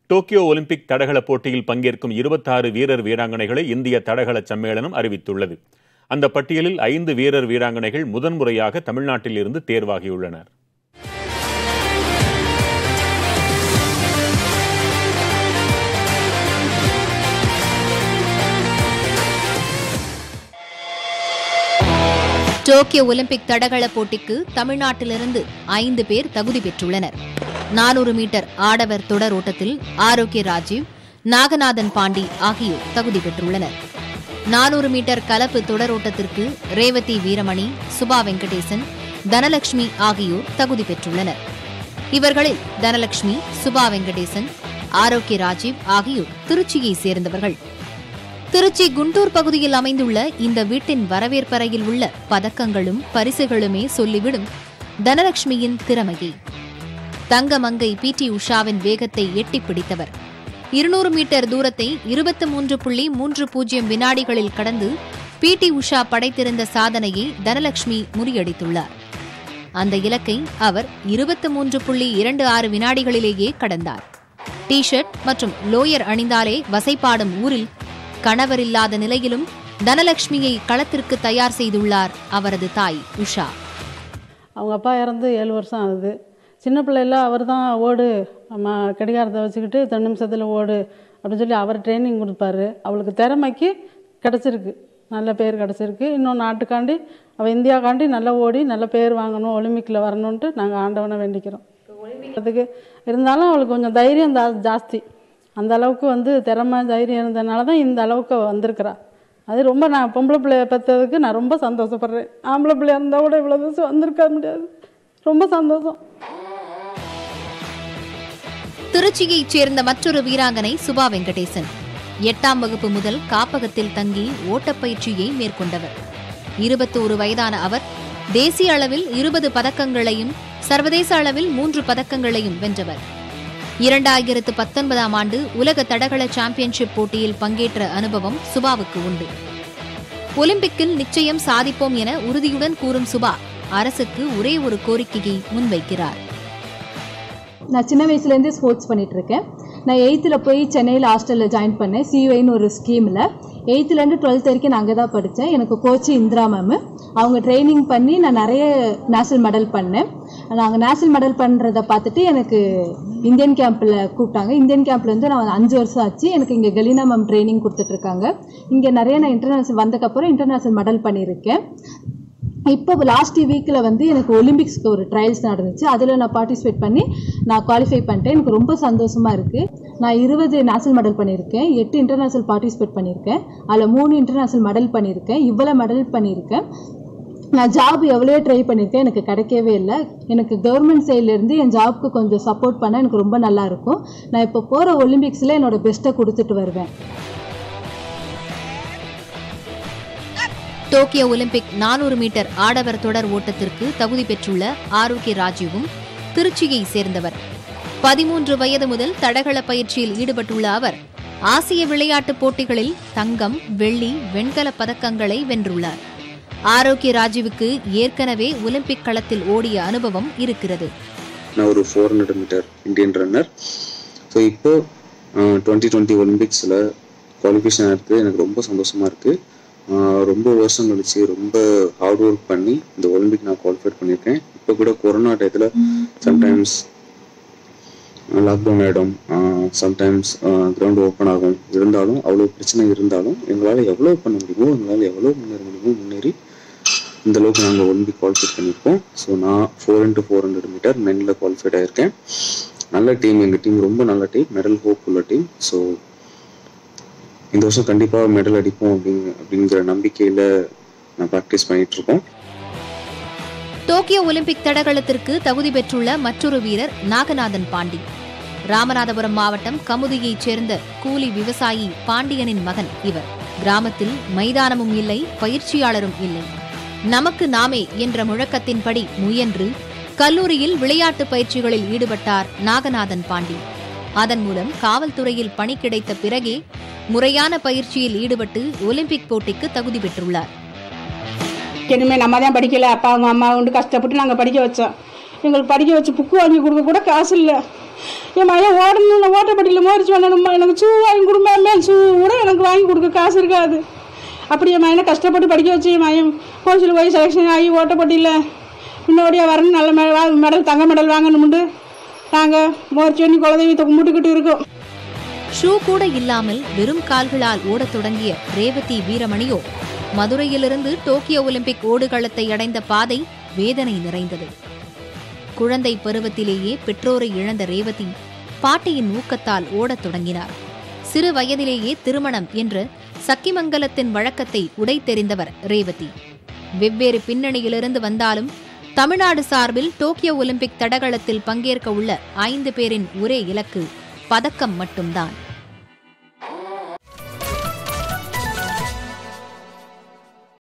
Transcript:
Tokyo Olympic தடகள போட்டியில் பங்கேற்கும் இருபத்தாறு வீரர் வீராங்கனைகளை இந்திய தடகள சம்மேளனம் அறிவித்துள்ளது அந்த பட்டியலில் ஐந்து வீரர் வீராங்கனைகள் முதன்முறையாக தமிழ்நாட்டில் இருந்து தேர்வாகியுள்ளனர் டோக்கியோ ஒலிம்பிக் தடகள போட்டிக்கு தமிழ்நாட்டிலிருந்து ஐந்து பேர் தகுதி பெற்றுள்ளனர் நானூறு மீட்டர் ஆடவர் தொடர் ஓட்டத்தில் ஆரோக்கிய ராஜீவ் நாகநாதன் பாண்டி ஆகியோர் தகுதி பெற்றுள்ளனர் நானூறு மீட்டர் கலப்பு தொடர் ஓட்டத்திற்கு ரேவதி வீரமணி சுபா வெங்கடேசன் தனலட்சுமி ஆகியோர் தகுதி பெற்றுள்ளனர் இவர்களில் தனலட்சுமி சுபா வெங்கடேசன் ஆரோக்கிய ராஜீவ் ஆகியோர் திருச்சியை சேர்ந்தவர்கள் திருச்சி குண்டூர் பகுதியில் அமைந்துள்ள இந்த வீட்டின் வரவேற்பறையில் உள்ள பதக்கங்களும் பரிசுகளுமே சொல்லிவிடும் தனலட்சுமியின் திறமையை தங்கமங்கை பி டி உஷாவின் வேகத்தை எட்டிப் பிடித்தவர் இருநூறு மீட்டர் தூரத்தை இருபத்தி மூன்று புள்ளி மூன்று பூஜ்ஜியம் வினாடிகளில் கடந்து பி டி உஷா படைத்திருந்த சாதனையை தனலட்சுமி முறியடித்துள்ளார் அந்த இலக்கை அவர் இருபத்தி மூன்று புள்ளி இரண்டு ஆறு வினாடிகளிலேயே கடந்தார் டி ஷர்ட் மற்றும் லோயர் அணிந்தாலே வசைப்பாடும் ஊரில் கணவரில்லாத நிலையிலும் தனலட்சுமியை களத்திற்கு தயார் செய்துள்ளார் அவரது தாய் உஷா அவங்க அப்பா இறந்து ஏழு வருஷம் ஆகுது சின்ன பிள்ளையில அவர் தான் ஓடு அம்மா கடிகாரத்தை வச்சுக்கிட்டு ரெண்டு நிமிஷத்தில் ஓடு அப்படின்னு சொல்லி அவர் ட்ரைனிங் கொடுப்பாரு அவளுக்கு திறமைக்கு கிடச்சிருக்கு நல்ல பேர் கிடச்சிருக்கு இன்னும் நாட்டுக்காண்டி அவள் இந்தியாக்காண்டி நல்லா ஓடி நல்ல பேர் வாங்கணும் ஒலிம்பிக்கில் வரணுன்ட்டு நாங்கள் ஆண்டவனை வேண்டிக்கிறோம் அதுக்கு இருந்தாலும் அவளுக்கு கொஞ்சம் தைரியம் ஜா ஜாஸ்தி அந்த அளவுக்கு வந்து திறமை தைரியம் இருந்ததுனால தான் இந்த அளவுக்கு அவ வந்திருக்கிறா அது ரொம்ப நான் பொம்பளை பிள்ளைய பெற்றதுக்கு நான் ரொம்ப சந்தோஷப்படுறேன் ஆம்பளை பிள்ளையா இருந்தால் கூட இவ்வளோ தூரம் வந்திருக்க முடியாது ரொம்ப சந்தோஷம் திருச்சியைச் சேர்ந்த மற்றொரு வீராங்கனை சுபா வெங்கடேசன் எட்டாம் வகுப்பு முதல் காப்பகத்தில் தங்கி ஓட்டப்பயிற்சியை மேற்கொண்டவர் இருபத்தோரு வயதான அவர் தேசிய அளவில் இருபது பதக்கங்களையும் சர்வதேச அளவில் மூன்று பதக்கங்களையும் வென்றவர் இரண்டாயிரத்து பத்தொன்பதாம் ஆண்டு உலக தடகள சாம்பியன்ஷிப் போட்டியில் பங்கேற்ற அனுபவம் சுபாவுக்கு உண்டு ஒலிம்பிக்கில் நிச்சயம் சாதிப்போம் என உறுதியுடன் கூறும் சுபா அரசுக்கு ஒரே ஒரு கோரிக்கையை முன்வைக்கிறார் நான் சின்ன வயசுலேருந்தே ஸ்போர்ட்ஸ் பண்ணிட்டு இருக்கேன் நான் எயித்தில் போய் சென்னையில் ஹாஸ்டலில் ஜாயின் பண்ணேன் சிஒய்னு ஒரு ஸ்கீமில் எயித்துலேருந்து டுவெல்த் வரைக்கும் நான் அங்கே தான் படித்தேன் எனக்கு கோச்சு இந்திரா மேம் அவங்க ட்ரைனிங் பண்ணி நான் நிறைய நேஷனல் மெடல் பண்ணேன் நாங்கள் நேஷனல் மெடல் பண்ணுறத பார்த்துட்டு எனக்கு இந்தியன் கேம்பில் கூப்பிட்டாங்க இந்தியன் கேம்பில் வந்து நான் அஞ்சு வருஷம் ஆச்சு எனக்கு இங்கே கலீனா மேம் ட்ரைனிங் கொடுத்துட்ருக்காங்க இங்கே நிறைய நான் இன்டர்நேஷனல் வந்தக்கப்புறம் இன்டர்நேஷனல் மெடல் பண்ணியிருக்கேன் இப்போ லாஸ்ட் வீக்கில் வந்து எனக்கு ஒலிம்பிக்ஸ்க்கு ஒரு ட்ரையல்ஸ் நடந்துச்சு அதில் நான் பார்ட்டிசிபேட் பண்ணி நான் குவாலிஃபை பண்ணிட்டேன் எனக்கு ரொம்ப சந்தோஷமாக இருக்குது நான் இருபது நேஷனல் மெடல் பண்ணியிருக்கேன் எட்டு இன்டர்நேஷனல் பார்ட்டிசிபேட் பண்ணியிருக்கேன் அதில் மூணு இன்டர்நேஷனல் மெடல் பண்ணியிருக்கேன் இவ்வளோ மெடல் பண்ணியிருக்கேன் நான் ஜாப் எவ்வளோ ட்ரை பண்ணியிருக்கேன் எனக்கு கிடைக்கவே இல்லை எனக்கு கவர்மெண்ட் சைட்லேருந்து என் ஜாப்க்கு கொஞ்சம் சப்போர்ட் பண்ணால் எனக்கு ரொம்ப நல்லா இருக்கும் நான் இப்போ போகிற ஒலிம்பிக்ஸில் என்னோட பெஸ்ட்டை கொடுத்துட்டு வருவேன் டோக்கியோ ஒலிம்பிக் நானூறு மீட்டர் ஆடவர் தொடர் ஓட்டத்திற்கு தகுதி பெற்றுள்ள ஆரோக்கிய ராஜீவும் திருச்சியை சேர்ந்தவர் பதிமூன்று வயது முதல் தடகள பயிற்சியில் ஈடுபட்டுள்ள அவர் ஆசிய விளையாட்டுப் போட்டிகளில் தங்கம் வெள்ளி வெண்கலப் பதக்கங்களை வென்றுள்ளார் ஆரோக்கிய ராஜீவுக்கு ஏற்கனவே ஒலிம்பிக் களத்தில் ஓடிய அனுபவம் இருக்கிறது நான் ஒரு four hundred metre Indian runner so இப்போ டுவெண்ட்டி டுவெண்ட்டி ஒலிம்பிக்ஸில் குவாலிஃபிகேஷன் எடுத்து எனக்கு ரொம்ப சந்தோஷமாக இருக்குது ரொம்ப வருஷம் கழிச்சு ரொம்ப ஹார்ட் ஒர்க் பண்ணி இந்த ஒலிம்பிக் நான் குவாலிஃபை பண்ணியிருக்கேன் இப்போ கூட கொரோனா டயத்தில் சம்டைம்ஸ் லாக்டவுன் ஆகிடும் சம்டைம்ஸ் கிரவுண்ட் ஓப்பன் ஆகும் இருந்தாலும் அவ்வளோ பிரச்சனை இருந்தாலும் எங்களால் எவ்வளோ பண்ண முடியுமோ எங்களால் எவ்வளோ முன்னேற முடியுமோ முன்னேறி இந்த அளவுக்கு நாங்கள் ஒலிம்பிக் குவாலிஃபை பண்ணியிருக்கோம் ஸோ நான் four into four hundred metre மென்னில் குவாலிஃபைட் ஆயிருக்கேன் நல்ல டீம் எங்கள் டீம் ரொம்ப நல்ல டீம் மெடல் ஹோப் உள்ள டீம் ஸோ இந்த வருஷம் கண்டிப்பாக மெடல் அடிப்போம் அப்படிங்க அப்படிங்கிற நம்பிக்கையில் நான் ப்ராக்டிஸ் பண்ணிட்டு இருக்கோம் டோக்கியோ ஒலிம்பிக் தடகளத்திற்கு தகுதி பெற்றுள்ள மற்றொரு வீரர் நாகநாதன் பாண்டி ராமநாதபுரம் மாவட்டம் கமுதியைச் சேர்ந்த கூலி விவசாயி பாண்டியனின் மகன் இவர் கிராமத்தில் மைதானமும் இல்லை பயிற்சியாளரும் இல்லை நமக்கு நாமே என்ற முழக்கத்தின்படி முயன்று கல்லூரியில் விளையாட்டு பயிற்சிகளில் ஈடுபட்டார் நாகநாதன் பாண்டி அதன் மூலம் காவல்துறையில் பணி கிடைத்த பிறகே முறையான பயிற்சியில் ஈடுபட்டு ஒலிம்பிக் போட்டிக்கு தகுதி பெற்றுள்ளார் இனிமேல் நம்ம தான் படிக்கல அப்பா அவங்க அம்மா கொண்டு கஷ்டப்பட்டு நாங்கள் படிக்க வச்சோம் எங்களுக்கு படிக்க வச்சு புக்கு வாங்கி கொடுக்க கூட காசு இல்லை என் மகன் ஓடணும் நான் ஓட்டப்பட்டியில் முயற்சி பண்ணணும்மா எனக்கு ஷூ வாங்கி கொடுமா ஷூ கூட எனக்கு வாங்கி கொடுக்க காசு இருக்காது அப்படி என் மகனை கஷ்டப்பட்டு படிக்க வச்சு என் மகன் கோச்சில் போய் செலெக்ஷன் ஆகி ஓட்டப்பட்டியில் முன்னோடியாக வரணும் நல்ல மெ வா- மெடல் தங்க மெடல் வாங்கணும்னு நாங்கள் முயற்சி பண்ணி குலதெய்வத்தை கும்பிட்டுக்கிட்டு இருக்கோம் ஷூ கூட இல்லாமல் வெறும் கால்களால் ஓடத் தொடங்கிய ரேவதி வீரமணியோ மதுரையிலிருந்து டோக்கியோ ஒலிம்பிக் ஓடுகளத்தை அடைந்த பாதை வேதனை நிறைந்தது குழந்தை பருவத்திலேயே பெற்றோரை இழந்த ரேவதி பாட்டியின் ஊக்கத்தால் ஓடத் தொடங்கினார் சிறு வயதிலேயே திருமணம் என்று சக்கிமங்கலத்தின் வழக்கத்தை உடைத்தெறிந்தவர் ரேவதி வெவ்வேறு பின்னணியிலிருந்து வந்தாலும் தமிழ்நாடு சார்பில் டோக்கியோ ஒலிம்பிக் தடகளத்தில் பங்கேற்க உள்ள ஐந்து பேரின் ஒரே இலக்கு பதக்கம் மட்டும்தான்